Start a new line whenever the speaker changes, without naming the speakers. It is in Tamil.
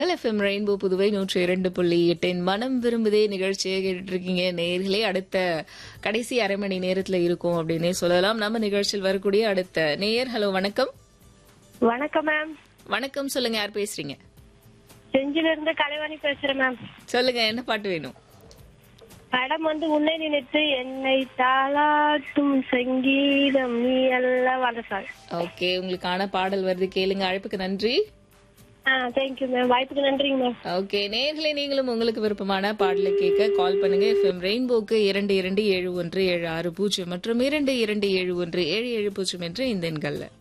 எஃப்எம் ரெயின்போ புதுவை நூற்றி இரண்டு புள்ளி எட்டின் மனம் விரும்புதே நிகழ்ச்சியை கேட்டுட்டு இருக்கீங்க நேர்களே அடுத்த கடைசி அரை மணி நேரத்துல இருக்கும் அப்படின்னே சொல்லலாம் நம்ம நிகழ்ச்சியில் வரக்கூடிய அடுத்த நேயர் ஹலோ வணக்கம்
வணக்கம் மேம்
வணக்கம் சொல்லுங்க யார் பேசுறீங்க
செஞ்சில இருந்து கலைவாணி பேசுறேன் மேம்
சொல்லுங்க என்ன பாட்டு வேணும்
படம் வந்து உன்னை நினைத்து என்னை தாளாட்டும் சங்கீதம் நீ அல்ல வர சார்
ஓகே உங்களுக்கான பாடல் வருது கேளுங்க அழைப்புக்கு நன்றி
ஆ தேங்க்யூ மேம் வாய்ப்புக்கு நன்றிங்க மேம்
ஓகே நேர்களே நீங்களும் உங்களுக்கு விருப்பமான பாடலை கேட்க கால் பண்ணுங்க எஃப்எம் ரெயின்போக்கு இரண்டு இரண்டு ஏழு ஒன்று ஏழு ஆறு பூஜ்ஜியம் மற்றும் இரண்டு இரண்டு ஏழு ஒன்று ஏழு ஏழு பூஜ்ஜியம் என்று இந்த எண்கள்ல